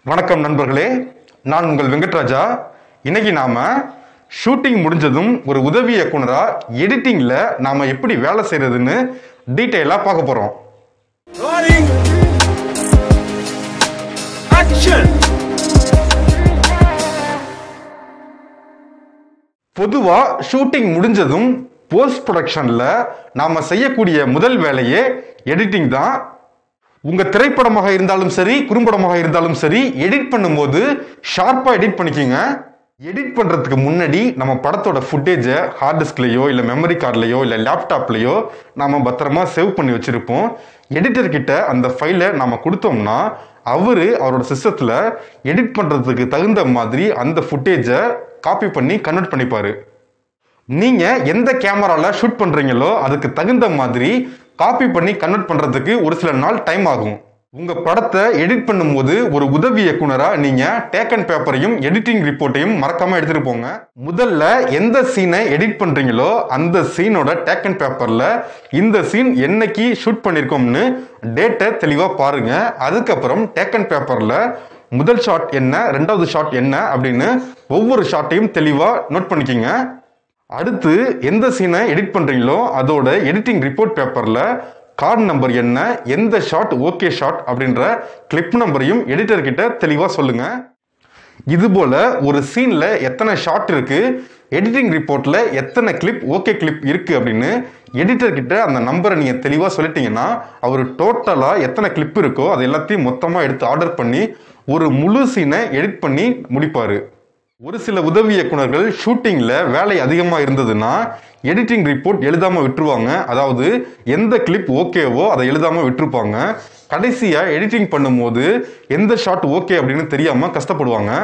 வணக்கம் நண்பர்களே நான் உங்கள் வெங்கட்ராஜா இன்னைக்கு நாம ஷூட்டிங் முடிஞ்சதும் ஒரு உதவி இயக்குனரா எடிட்டிங்ல நாம எப்படி வேலை செய்யறதுன்னு டீட்டெயிலா பார்க்க போறோம் Rolling. Action. பொதுவா ஷூட்டிங் முடிஞ்சதும் போஸ்ட் ப்ரொடக்ஷன்ல நாம செய்யக்கூடிய முதல் வேலையே எடிட்டிங் தான் உங்க திரைப்படமாக இருந்தாலும் சரி குறும்படமாக இருந்தாலும் சரி எடிட் பண்ணும்போது ஷார்ப்பா எடிட் பண்ணிக்கோங்க எடிட் பண்றதுக்கு முன்னாடி நம்ம படத்தோட ஃபுட்டேஜை ஹார்ட் டிஸ்க்லயோ இல்ல மெமரி கார்ட்லயோ இல்ல லேப்டாப்லயோ நாம பத்திரமா சேவ் பண்ணி வச்சிருப்போம் எடிட்டர் கிட்ட அந்த ஃபைலை நாம கொடுத்தோம்னா அவரு அவரோட சிஸ்டத்துல எடிட் பண்றதுக்கு தகுந்த மாதிரி அந்த ஃபுட்டேஜை காப்பி பண்ணி கன்வெர்ட் பண்ணிப்பாரு நீங்க எந்த கேமரால ஷூட் பண்றீங்களோ அதுக்கு தகுந்த மாதிரி காப்பி பண்ணி கன்வெர்ட் பண்றதுக்கு ஒரு சில நாள் டைம் ஆகும் உங்க படத்தை எடிட் பண்ணும்போது ஒரு உதவி இயக்குனரா நீங்க டேக்கன் பேப்பரையும் எடிட்டிங் ரிப்போர்ட்டையும் மறக்காம எடுத்துட்டு போங்க முதல்ல எந்த சீனை எடிட் பண்றீங்களோ அந்த சீனோட டேக்கன் பேப்பர்ல இந்த சீன் என்னைக்கு ஷூட் பண்ணிருக்கோம்னு டேட்டை தெளிவா பாருங்க அதுக்கப்புறம் டேக்கன் பேப்பர்ல முதல் ஷாட் என்ன ரெண்டாவது ஷாட் என்ன அப்படின்னு ஒவ்வொரு ஷாட்டையும் தெளிவா நோட் பண்ணிக்கோங்க அடுத்து எந்த சீனை எடிட் பண்றீங்களோ அதோட எடிட்டிங் ரிப்போர்ட் பேப்பர்ல கார்டு நம்பர் என்ன எந்த ஷாட் ஓகே ஷாட் அப்படின்ற கிளிப் நம்பரையும் எடிட்டர் கிட்ட தெளிவா சொல்லுங்க இது போல ஒரு சீன்ல எத்தனை ஷாட் இருக்கு எடிட்டிங் ரிப்போர்ட்ல எத்தனை கிளிப் ஓகே கிளிப் இருக்கு அப்படின்னு எடிட்டர் கிட்ட அந்த நம்பரை நீங்க தெளிவா சொல்லிட்டீங்கன்னா அவர் டோட்டலா எத்தனை கிளிப் இருக்கோ அது எல்லாத்தையும் மொத்தமா எடுத்து ஆர்டர் பண்ணி ஒரு முழு சீனை எடிட் பண்ணி முடிப்பாரு ஒரு சில உதவி இயக்குனர்கள் ஷூட்டிங்ல வேலை அதிகமா இருந்ததுன்னா எடிட்டிங் ரிப்போர்ட் எழுதாம விட்டுருவாங்க அதாவது எந்த கிளிப் ஓகேவோ அதை எழுதாம விட்டுருப்பாங்க கடைசியா எடிட்டிங் பண்ணும்போது எந்த ஷாட் ஓகே அப்படின்னு தெரியாம கஷ்டப்படுவாங்க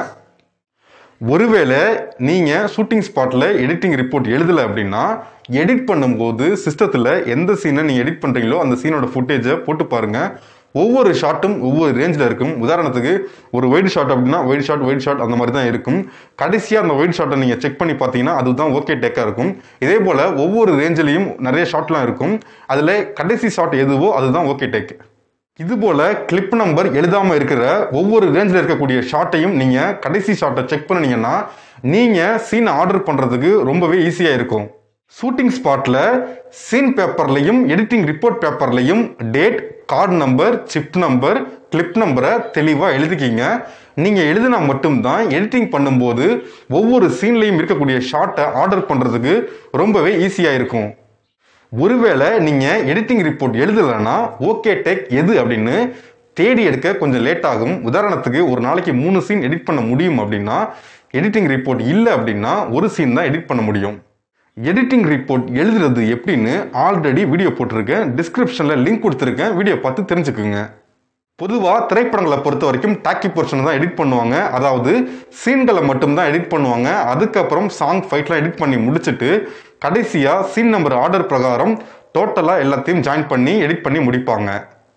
ஒருவேளை நீங்க ஷூட்டிங் ஸ்பாட்ல எடிட்டிங் ரிப்போர்ட் எழுதல அப்படின்னா எடிட் பண்ணும்போது சிஸ்டத்துல எந்த சீனை நீங்க எடிட் பண்றீங்களோ அந்த சீனோட ஃபுட்டேஜை போட்டு பாருங்க ஒவ்வொரு ஷாட்டும் ஒவ்வொரு ரேஞ்சில் இருக்கும் உதாரணத்துக்கு ஒரு ஒயிட் ஷாட் அப்படின்னா ஒயிட் ஷாட் ஒயிட் ஷாட் அந்த மாதிரி தான் இருக்கும் கடைசியாக அந்த ஒயிட் ஷாட்டை நீங்கள் செக் பண்ணி பார்த்தீங்கன்னா அதுதான் ஓகே டேக்காக இருக்கும் இதே போல் ஒவ்வொரு ரேஞ்சிலையும் நிறைய ஷாட்லாம் இருக்கும் அதில் கடைசி ஷாட் எதுவோ அதுதான் ஓகே டேக் இது போல கிளிப் நம்பர் எழுதாம இருக்கிற ஒவ்வொரு ரேஞ்சில் இருக்கக்கூடிய ஷாட்டையும் நீங்க கடைசி ஷாட்டை செக் பண்ணீங்கன்னா நீங்க சீன் ஆர்டர் பண்றதுக்கு ரொம்பவே ஈஸியா இருக்கும் ஷூட்டிங் ஸ்பாட்ல சீன் பேப்பர்லையும் எடிட்டிங் ரிப்போர்ட் பேப்பர்லையும் date card number chip number clip நம்பரை தெளிவாக எழுதிக்கிங்க நீங்கள் எழுதினா மட்டும்தான் எடிட்டிங் பண்ணும்போது ஒவ்வொரு சீன்லையும் இருக்கக்கூடிய ஷார்ட்டை ஆர்டர் பண்ணுறதுக்கு ரொம்பவே ஈஸியாக இருக்கும் ஒருவேளை நீங்கள் எடிட்டிங் ரிப்போர்ட் எழுதலைன்னா ஓகே டேக் எது அப்படின்னு தேடி எடுக்க கொஞ்சம் லேட் ஆகும் உதாரணத்துக்கு ஒரு நாளைக்கு மூணு சீன் எடிட் பண்ண முடியும் அப்படின்னா எடிட்டிங் ரிப்போர்ட் இல்லை அப்படின்னா ஒரு சீன் தான் எடிட் பண்ண முடியும் எடிட்டிங் ரிப்போர்ட் எழுதுறது எப்படின்னு ஆல்ரெடி வீடியோ போட்டிருக்கேன் டிஸ்கிரிப்ஷனில் லிங்க் கொடுத்துருக்கேன் வீடியோ பார்த்து தெரிஞ்சுக்குங்க பொதுவாக திரைப்படங்களை பொறுத்த வரைக்கும் டாக்கி போர்ஷன் தான் எடிட் பண்ணுவாங்க அதாவது சீன்களை மட்டும்தான் எடிட் பண்ணுவாங்க அதுக்கப்புறம் சாங் ஃபைட்லாம் எடிட் பண்ணி முடிச்சுட்டு கடைசியாக சீன் நம்பர் ஆர்டர் பிரகாரம் டோட்டலாக எல்லாத்தையும் ஜாயின் பண்ணி எடிட் பண்ணி முடிப்பாங்க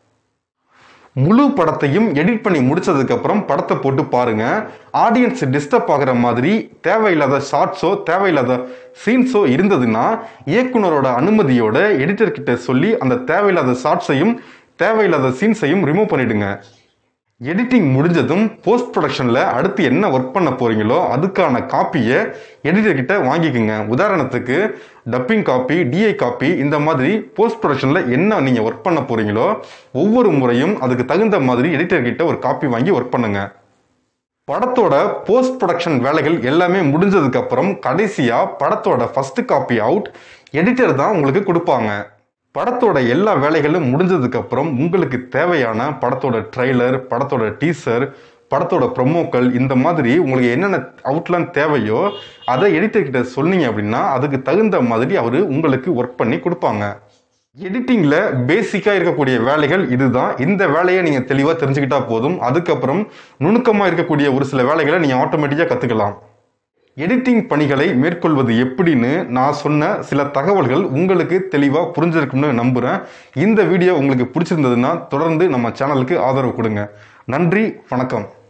முழு படத்தையும் எடிட் பண்ணி முடிச்சதுக்கு அப்புறம் படத்தை போட்டு பாருங்க ஆடியன்ஸ் டிஸ்டர்ப் ஆகிற மாதிரி தேவையில்லாத ஷார்ட்ஸோ தேவையில்லாத சீன்ஸோ இருந்ததுன்னா இயக்குனரோட அனுமதியோட எடிட்டர் கிட்ட சொல்லி அந்த தேவையில்லாத ஷார்ட்ஸையும் தேவையில்லாத சீன்ஸையும் ரிமூவ் பண்ணிடுங்க எடிட்டிங் முடிஞ்சதும் போஸ்ட் ப்ரொடக்ஷனில் அடுத்து என்ன ஒர்க் பண்ண போறீங்களோ அதுக்கான காப்பியை எடிட்டர் கிட்ட வாங்கிக்கோங்க உதாரணத்துக்கு டப்பிங் காப்பி டிஐ காப்பி இந்த மாதிரி போஸ்ட் ப்ரொடக்ஷனில் என்ன நீங்கள் ஒர்க் பண்ண போறீங்களோ ஒவ்வொரு முறையும் அதுக்கு தகுந்த மாதிரி எடிட்டர் கிட்ட ஒரு காப்பி வாங்கி ஒர்க் பண்ணுங்க படத்தோட போஸ்ட் ப்ரொடக்ஷன் வேலைகள் எல்லாமே முடிஞ்சதுக்கு அப்புறம் கடைசியா படத்தோட ஃபர்ஸ்ட் காப்பி அவுட் எடிட்டர் தான் உங்களுக்கு கொடுப்பாங்க படத்தோட எல்லா வேலைகளும் முடிஞ்சதுக்கு அப்புறம் உங்களுக்கு தேவையான படத்தோட ட்ரெய்லர் படத்தோட டீசர் படத்தோட ப்ரொமோக்கள் இந்த மாதிரி உங்களுக்கு என்னென்ன அவுட்லாம் தேவையோ அதை எடிட்டர் கிட்ட சொன்னீங்க அப்படின்னா அதுக்கு தகுந்த மாதிரி அவர் உங்களுக்கு ஒர்க் பண்ணி கொடுப்பாங்க எடிட்டிங்ல பேசிக்கா இருக்கக்கூடிய வேலைகள் இதுதான் இந்த வேலையை நீங்க தெளிவா தெரிஞ்சுக்கிட்டா போதும் அதுக்கப்புறம் நுணுக்கமா இருக்கக்கூடிய ஒரு சில வேலைகளை நீங்க ஆட்டோமேட்டிக்கா கத்துக்கலாம் எடிட்டிங் பணிகளை மேற்கொள்வது எப்படின்னு நான் சொன்ன சில தகவல்கள் உங்களுக்கு தெளிவாக புரிஞ்சிருக்கும்னு நம்புகிறேன் இந்த வீடியோ உங்களுக்கு பிடிச்சிருந்ததுன்னா தொடர்ந்து நம்ம சேனலுக்கு ஆதரவு கொடுங்க நன்றி வணக்கம்